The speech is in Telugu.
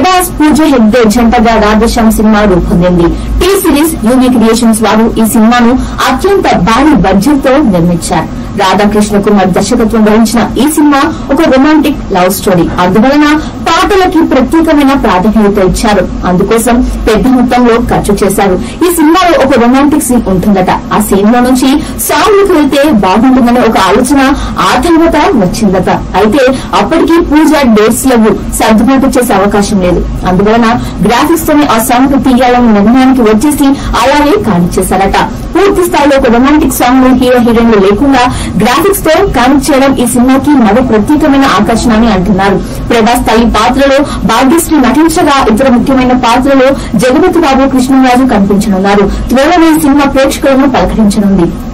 ప్రభాస్ పూజ హెగ్డే జంటగా రాధశ్యామ్ సినిమా రూపొందింది టీ సిరీస్ యూవి క్రియేషన్స్ వారు ఈ సినిమాను అత్యంత భారీ బడ్జెట్ తో నిర్మించారు రాధాకృష్ణ కుమార్ దర్శకత్వం వహించిన ఈ సినిమా ఒక రొమాంటిక్ లవ్ స్టోరీ అందువలన పాటలకి ప్రత్యేకమైన ప్రాధాన్యత ఇచ్చారు అందుకోసం పెద్ద మొత్తంలో ఖర్చు చేశారు ఈ సినిమాలో ఒక రొమాంటిక్ సీన్ ఉంటుందట ఆ సీన్ లో నుంచి సాంగ్ కి వెళ్తే బాగుంటుందనే ఒక ఆలోచన ఆ తర్వాత వచ్చిందట అయితే అప్పటికి పూజ డేట్స్ లకు సర్దుబాటు చేసే అవకాశం లేదు అందువలన గ్రాఫిక్స్ తోనే ఆ సాంగ్ తీయాలని నిర్ణయానికి వచ్చేసి అలాగే కానిచ్చేశారట పూర్తి స్థాయిలో ఒక రొమాంటిక్ సాంగ్ ను హీరో హీరోయిన్లు లేకుండా గ్రాఫిక్స్ తో కనెక్ట్ చేయడం ఈ సినిమాకి మరో ప్రత్యేకమైన ఆకర్షణ అని అంటున్నారు ప్రభాస్ తల్లి పాత్రలో భాగ్యశ్రీ నటించగా ఇతర ముఖ్యమైన పాత్రలో జగపతి బాబు కృష్ణరాజు కనిపించనున్నారు త్వరలోనే ఈ సినిమా ప్రేక్షకులను పలకరించనుంది